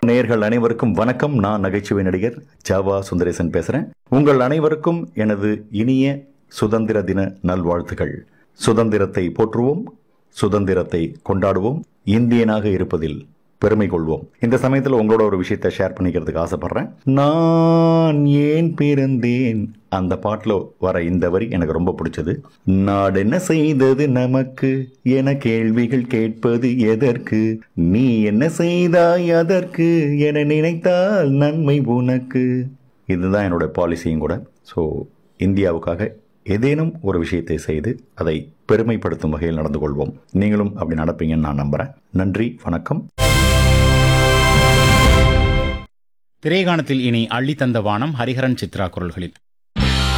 நேயர்கள் அனைவருக்கும் வணக்கம் நான் நகைச்சுவை நடிகர் ஜாவா சுந்தரேசன் பேசுறேன் உங்கள் அனைவருக்கும் எனது இனிய சுதந்திர தின நல்வாழ்த்துகள் சுதந்திரத்தை போற்றுவோம் சுதந்திரத்தை கொண்டாடுவோம் இந்தியனாக இருப்பதில் பெருமை கொள்வோம் இந்த சமயத்தில் உங்களோட ஒரு விஷயத்தை ஷேர் பண்ணிக்கிறதுக்கு ஆசைப்படுறேன் நான் ஏன் பிறந்தேன் அந்த பாட்டில் வர இந்த வரி எனக்கு ரொம்ப பிடிச்சது நாடு என்ன செய்தது நமக்கு என கேள்விகள் கேட்பது எதற்கு நீ என்ன செய்தாய் அதற்கு என நினைத்தால் நன்மை உனக்கு இதுதான் என்னோட பாலிசியும் கூட ஸோ இந்தியாவுக்காக ஏதேனும் ஒரு விஷயத்தை செய்து அதை பெருமைப்படுத்தும் வகையில் நடந்து கொள்வோம் நீங்களும் அப்படி நடப்பீங்கன்னு நான் நம்புகிறேன் நன்றி வணக்கம் திரைகாணத்தில் இனி அள்ளி தந்த வானம் ஹரிஹரன் சித்ரா குரல்களில்